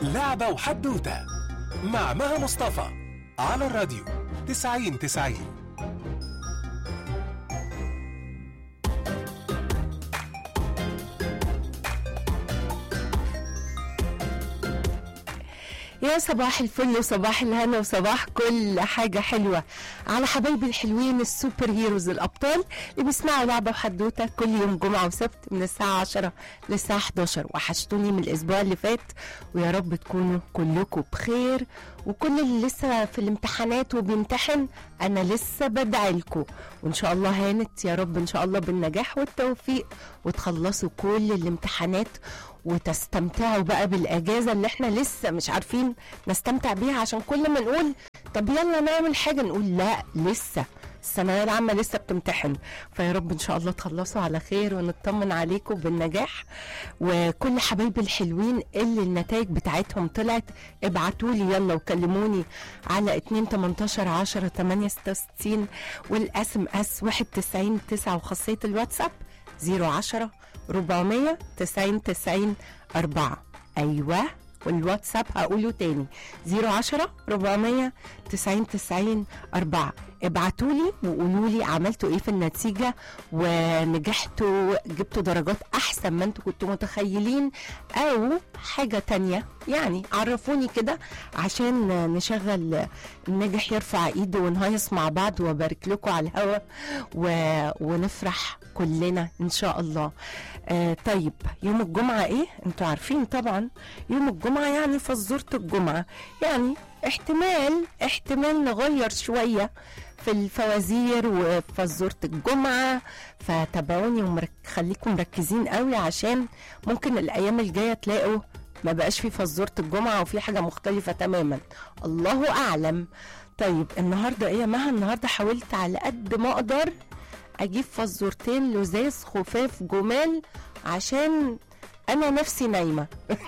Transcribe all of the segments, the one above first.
لعبة وحدوتة مع مها مصطفى على الراديو 90 90 يا صباح الفل وصباح الهنا وصباح كل حاجة حلوة على حبايبي الحلوين السوبر هيروز الأبطال اللي بيسمعوا لعبة وحدوتة كل يوم جمعة وسبت من الساعة 10 للساعة 11 وحشتوني من الأسبوع اللي فات ويا رب تكونوا كلكم بخير وكل اللي لسه في الامتحانات وبيمتحن أنا لسه بدعيلكم وإن شاء الله هانت يا رب إن شاء الله بالنجاح والتوفيق وتخلصوا كل الامتحانات وتستمتعوا بقى بالاجازه اللي احنا لسه مش عارفين نستمتع بيها عشان كل ما نقول طب يلا نعمل حاجه نقول لا لسه الثانويه العامه لسه بتمتحن فيا رب ان شاء الله تخلصوا على خير ونطمن عليكم بالنجاح وكل حبايبي الحلوين اللي النتائج بتاعتهم طلعت ابعتوا لي يلا وكلموني على 2 18 10 8 66 والاس ام اس 91 9 وخاصيه الواتساب 010 400 90 90 4 ايوه والواتساب هقوله تاني 010 400 90 90 4 ابعتوا لي وقولوا لي عملتوا ايه في النتيجه ونجحتوا جبتوا درجات احسن ما انتوا كنتوا متخيلين او حاجه تانية يعني عرفوني كده عشان نشغل الناجح يرفع ايده ونهيص مع بعض وابارك لكم على الهوا و... ونفرح كلنا ان شاء الله آه طيب يوم الجمعه ايه انتوا عارفين طبعا يوم الجمعه يعني فزوره الجمعه يعني احتمال احتمال نغير شويه في الفوازير وفزوره الجمعه فتابعوني وخليكم مركزين قوي عشان ممكن الايام الجايه تلاقوا ما بقاش في فزوره الجمعه وفي حاجه مختلفه تماما الله اعلم طيب النهارده ايه يا مها النهارده حاولت على قد ما اقدر اجيب فزورتين لزاز خفاف جمال عشان انا نفسي نايمه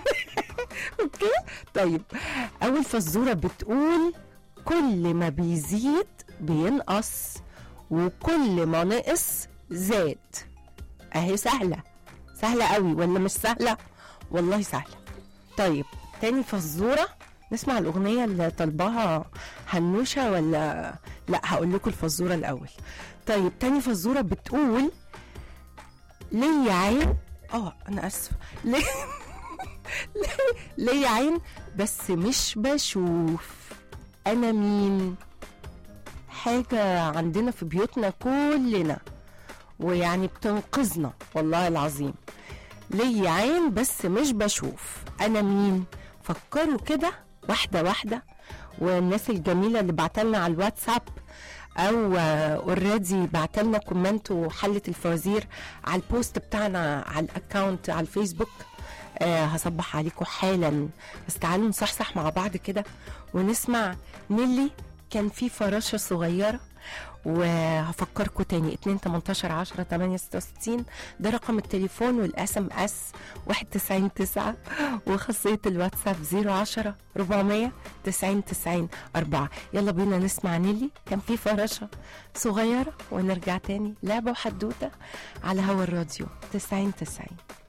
اوكي طيب اول فزوره بتقول كل ما بيزيد بينقص وكل ما نقص زاد اهي سهله سهله قوي ولا مش سهله والله سهله طيب تاني فزوره نسمع الاغنيه اللي طالباها هنوشه ولا لا هقول لكم الفزوره الاول طيب تاني فزوره بتقول ليا عين اه انا اسفه ليه ليا عين بس مش بشوف انا مين حاجه عندنا في بيوتنا كلنا ويعني بتنقذنا والله العظيم ليا عين بس مش بشوف انا مين فكروا كده واحده واحده والناس الجميله اللي بعتلنا على الواتساب او اوريدي بعتلنا كومنت وحلت الفوازير على البوست بتاعنا على الاكونت على الفيسبوك آه هصبح عليكم حالا بس تعالوا نصحصح مع بعض كده ونسمع نيلي كان في فراشة صغيرة وهفكركم تاني 2 18 10 8 66 ده رقم التليفون والاس ام اس 199 9 وخاصية الواتساب 010 400 90 90 4 يلا بينا نسمع نيلي كان في فراشة صغيرة ونرجع تاني لعبة وحدوتة على هوا الراديو 90 90